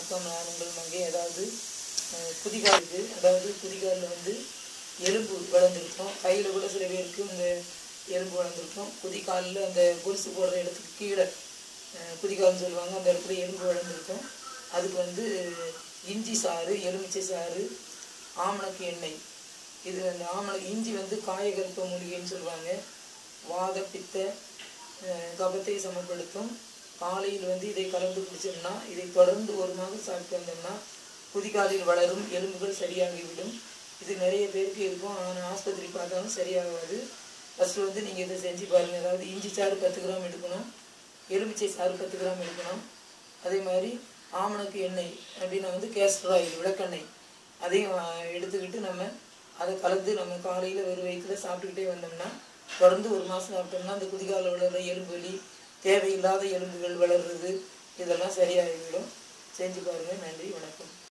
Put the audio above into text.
வணக்கம் நான் உங்கள் மங்கை அதாவது அஹ், குதிகாலுக்கு அதாவது குதிகாலில் வந்து எலும்பு வளர்ந்துருக்கும் கையில் கூட சில பேருக்கு இந்த எலும்பு வளர்ந்துருக்கும் குதிகாலில் அந்த கொலுசு போடுற இடத்துக்கு கீழே அஹ், குதிகால்னு சொல்லுவாங்க அந்த இடத்துல எலும்பு வளர்ந்துருக்கும் அதுக்கு வந்து இஞ்சி சாறு எலுமிச்சை சாறு ஆமணக்கு எண்ணெய் இது அந்த ஆமண இஞ்சி வந்து காயகல்ப மூலிகைன்னு சொல்லுவாங்க வாத பித்த அஹ், கபத்தை சமப்படுத்தும் காலையில் வந்து இதை கலந்து குடிச்சோம்னா இதை தொடர்ந்து ஒரு மாதம் சாப்பிட்டு வந்தோம்னா குதிகாலில் வளரும் எலும்புகள் சரியாகிவிடும் இது நிறைய பேருக்கு இருக்கும் ஆனால் ஆஸ்பத்திரி பார்த்தாலும் சரியாகாது ஃபஸ்ட்டு வந்து நீங்கள் இதை செஞ்சு பாருங்கள் அதாவது இஞ்சி சாறு பத்து கிராம் எடுக்கணும் எலுமிச்சை சாறு பத்து கிராம் எடுக்கணும் அதே மாதிரி ஆமணக்கு எண்ணெய் அப்படின்னா வந்து கேஸ்டர் ஆயில் விளக்கெண்ணெய் அதையும் அஹ், எடுத்துக்கிட்டு நம்ம அதை கலந்து நம்ம காலையில் வெறும் வயிற்றுல சாப்பிட்டுக்கிட்டே வந்தோம்னா தொடர்ந்து ஒரு மாதம் சாப்பிட்டோம்னா அந்த குதிகால வளர்கிற எலும்பு வலி தேவையில்லாத எலும்புகள் வளர்றது இதெல்லாம் சரியாகிவிடும் செஞ்சு பாருங்கள் நன்றி வணக்கம்